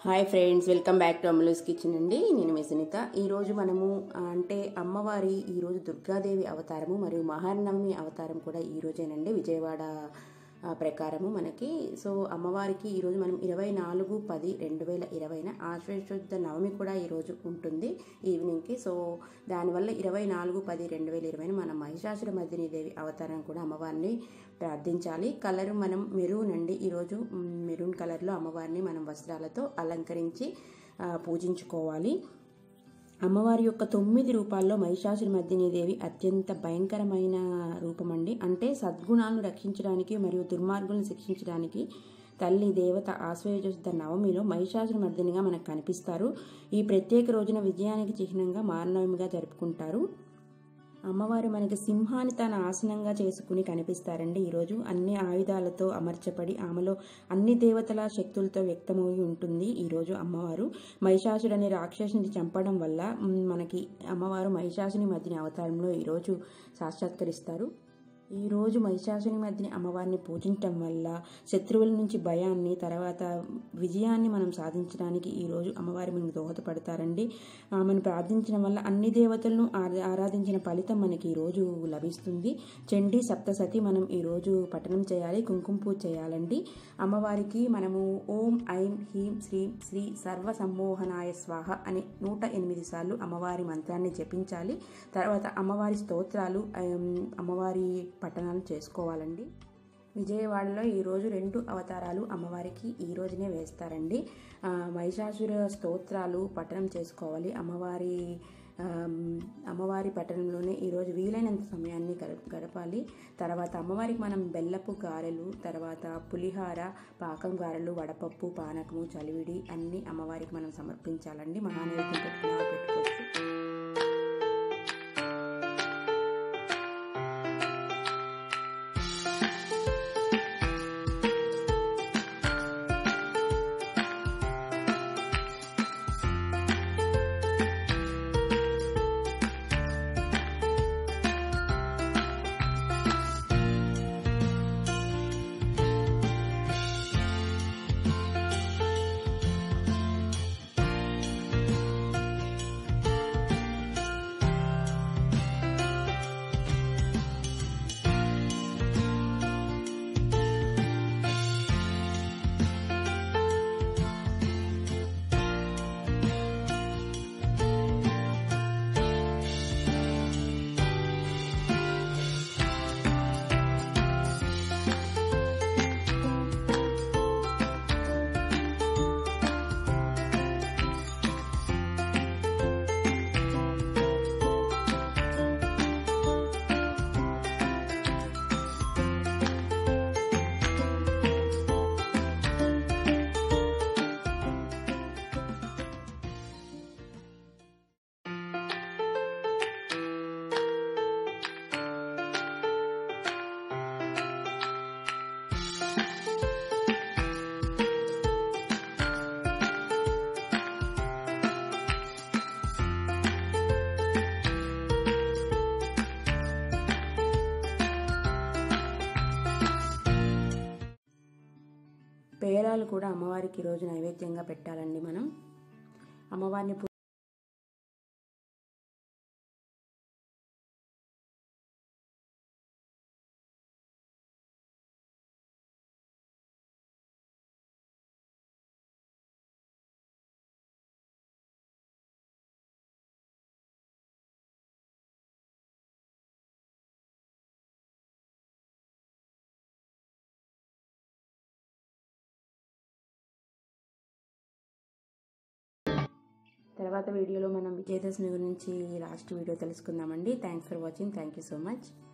hi friends welcome back to Amalu's kitchen అండి నేను మీ సునీత ఈరోజు మనము ఆ, అంటే అమ్మవారి ఈరోజు దుర్గాదేవి అవతారము మరియు మహానవమి అవతారం కూడా ఈ రోజేనండి విజయవాడ ఆ, ప్రకారము మనకి సో అమ్మవారికి ఈరోజు మనం ఇరవై నాలుగు పది రెండు వేల ఇరవైన ఆశ్వయుద్ధ నవమి కూడా ఈరోజు ఉంటుంది ఈవినింగ్కి సో దానివల్ల ఇరవై నాలుగు పది రెండు వేల ఇరవైన మనం మహిషాసుర మర్దిని దేవి అవతారం కూడా అమ్మవారిని ప్రార్థించాలి కలర్ మనం మెరూన్ అండి ఈరోజు మ్, మెరూన్ కలర్లో అమ్మవారిని మనం వస్త్రాలతో అలంకరించి ఆ, పూజించుకోవాలి అమ్మవారి యొక్క తొమ్మిది రూపాల్లో మహిషాసురి మర్దిని దేవి అత్యంత భయంకరమైన రూపం అండి అంటే సద్గుణాలను రక్షించడానికి మరియు దుర్మార్గులను శిక్షించడానికి తల్లి దేవత ఆశ్వయుజ నవమిలో మహిషాసురి మర్దినిగా మనకు కనిపిస్తారు ఈ ప్రత్యేక రోజున విజయానికి చిహ్నంగా మారనవమిగా జరుపుకుంటారు అమ్మవారు మనకి సింహాన్ని తన ఆసనంగా చేసుకుని కనిపిస్తారండి ఈరోజు అన్ని ఆయుధాలతో అమర్చబడి ఆమెలో అన్ని దేవతల శక్తులతో వ్యక్తమై ఉంటుంది ఈరోజు అమ్మవారు మహిషాసుడు అనే రాక్షసుని చంపడం వల్ల మ్, మనకి అమ్మవారు మహిషాసుని మధ్యని అవతారంలో ఈరోజు సాక్షాత్కరిస్తారు ఈ రోజు మహిషాసుని మధ్యని అమ్మవారిని పూజించటం వల్ల శత్రువుల నుంచి భయాన్ని తర్వాత విజయాన్ని మనం సాధించడానికి ఈ రోజు అమ్మవారి మనకు దోహదపడతారండి ఆమెను ప్రార్థించడం వల్ల అన్ని దేవతలను ఆరా- ఆరాధించిన ఫలితం మనకి ఈ రోజు లభిస్తుంది చండీ సప్తసతి మనం ఈ రోజు పఠనం చేయాలి కుంకుమ పూజ చేయాలండి అమ్మవారికి మనము ఓం ఐం హ్రీం శ్రీం శ్రీ సర్వ సమ్మోహనాయ స్వాహ అని నూట ఎనిమిది సార్లు అమ్మవారి మంత్రాన్ని జపించాలి తర్వాత అమ్మవారి స్తోత్రాలు ఆమ్, అమ్మవారి పఠనాలు చేసుకోవాలండి విజయవాడలో ఈరోజు రెండు అవతారాలు అమ్మవారికి ఈ రోజునే వేస్తారండి ఆ, మహిషాసుర స్తోత్రాలు పఠనం చేసుకోవాలి అమ్మవారి ఆమ్, అమ్మవారి పట్టణంలోనే ఈరోజు వీలైనంత సమయాన్ని గడ గడపాలి తర్వాత అమ్మవారికి మనం బెల్లపు గారెలు తర్వాత పులిహార పాకం గారెలు వడపప్పు పానకము చలివిడి అన్నీ అమ్మవారికి మనం సమర్పించాలండి మహానైవేద్యం పెట్టుకున్నా పెట్టుకోవచ్చు పేలాలు కూడా అమ్మవారికి ఈరోజు నైవేద్యంగా పెట్టాలండి మనం అమ్మవారిని పూ- తర్వాత వీడియోలో మనం విజయదశమి గురించి లాస్ట్ వీడియో తెలుసుకుందామండి thanks for watching thank you so much